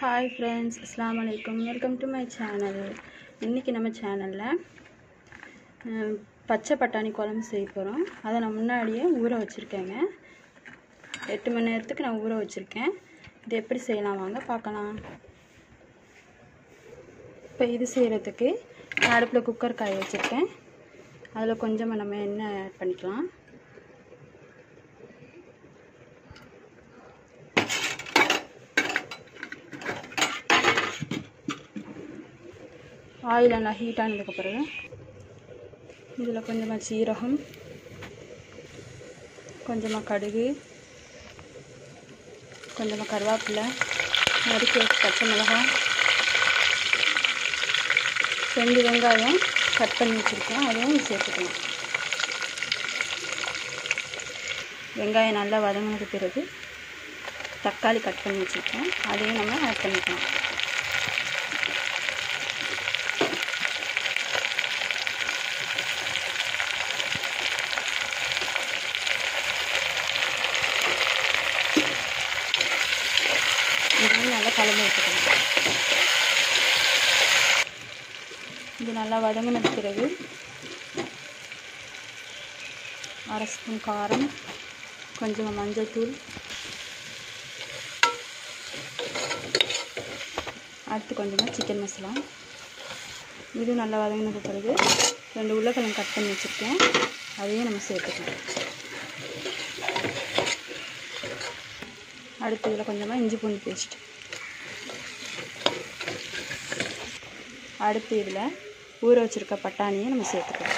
hi friends அஸ்லாம் வலைக்கம் welcome to my channel இன்றைக்கி நம்ம சேனலில் பச்சை பட்டாணி குழம்பு செய்ய போகிறோம் அதை நான் முன்னாடியே ஊற வச்சுருக்கேங்க எட்டு மணி நேரத்துக்கு நான் ஊற வச்சுருக்கேன் இது எப்படி செய்யலாம் வாங்க பார்க்கலாம் இப்போ இது செய்கிறதுக்கு நான் அடுப்பில் குக்கர் காய வச்சுருக்கேன் அதில் கொஞ்சமாக நம்ம எண்ணெய் ஆட் பண்ணிக்கலாம் ஆயில் நல்லா ஹீட் ஆனதுக்கு பிறகு இதில் கொஞ்சமாக சீரகம் கொஞ்சமாக கடுகு கொஞ்சமாக கருவேப்பிலை நறுக்கி வச்ச பச்சை மிளகாய் ரெண்டு வெங்காயம் கட் பண்ணி வச்சுருக்கேன் அதையும் சேர்த்துக்கலாம் வெங்காயம் நல்லா வதங்கினது பிறகு தக்காளி கட் பண்ணி வச்சுருக்கேன் அதையும் நம்ம ஆட் பண்ணிக்கலாம் இதையும் நல்லா கலந்து வச்சுக்கணும் இது நல்லா வதங்கினது பிறகு அரை ஸ்பூன் காரம் கொஞ்சமாக மஞ்சள் தூள் அடுத்து கொஞ்சமாக சிக்கன் மசாலா இது நல்லா வதங்கினது பிறகு ரெண்டு உருளைக்கிழங்கு கட் பண்ணி வச்சுருக்கேன் அதையும் நம்ம சேர்த்துக்கலாம் அடுத்து இதில் கொஞ்சமாக இஞ்சி பூண்டு பேஸ்ட் அடுத்து இதில் ஊற வச்சுருக்க பட்டாணியை நம்ம சேர்த்துக்கலாம்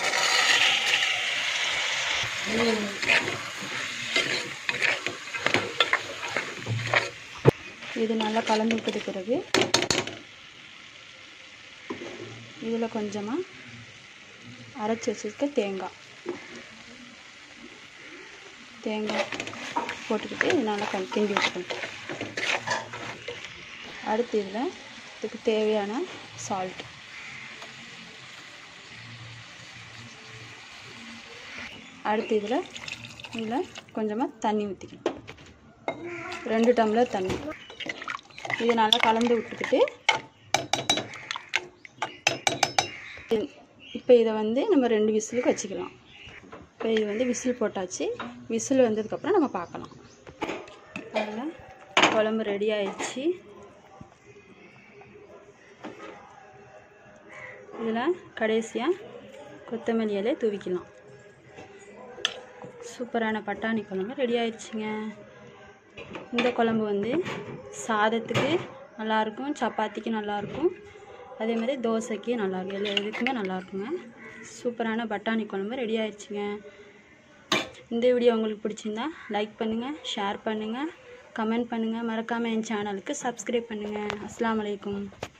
இது நல்லா கலந்து விட்டது பிறகு இதில் கொஞ்சமாக அரைச்சி வச்சுருக்க தேங்காய் தேங்காய் போட்டுக்கிட்டு இது நல்லா கண் கிண்டி வச்சுக்கணும் அடுத்து இதில் இதுக்கு தேவையான சால்ட் அடுத்து இதில் இதில் கொஞ்சமாக தண்ணி ஊற்றிக்கணும் ரெண்டு டம்ளர் தண்ணி இது நல்லா கலந்து விட்டுக்கிட்டு இப்போ இதை வந்து நம்ம ரெண்டு விசிலுக்கு வச்சுக்கலாம் இப்போ இது வந்து விசில் போட்டாச்சு விசில் வந்ததுக்கப்புறம் நம்ம பார்க்கலாம் அதில் குழம்பு ரெடி ஆயிடுச்சு இதில் கடைசியாக கொத்தமல்லி இலையை தூவிக்கலாம் சூப்பரான பட்டாணி குழம்பு ரெடி ஆயிடுச்சுங்க இந்த குழம்பு வந்து சாதத்துக்கு நல்லாயிருக்கும் சப்பாத்திக்கு நல்லாயிருக்கும் அதே மாதிரி தோசைக்கு நல்லாயிருக்கும் எல்லா எதுக்குமே நல்லாயிருக்குங்க சூப்பரான பட்டாணி குழம்பு ரெடி ஆயிடுச்சுங்க இந்த வீடியோ உங்களுக்கு பிடிச்சிருந்தா லைக் பண்ணுங்கள் ஷேர் பண்ணுங்கள் கமெண்ட் பண்ணுங்கள் மறக்காமல் என் சேனலுக்கு சப்ஸ்கிரைப் பண்ணுங்கள் அஸ்லாம் வலைக்கும்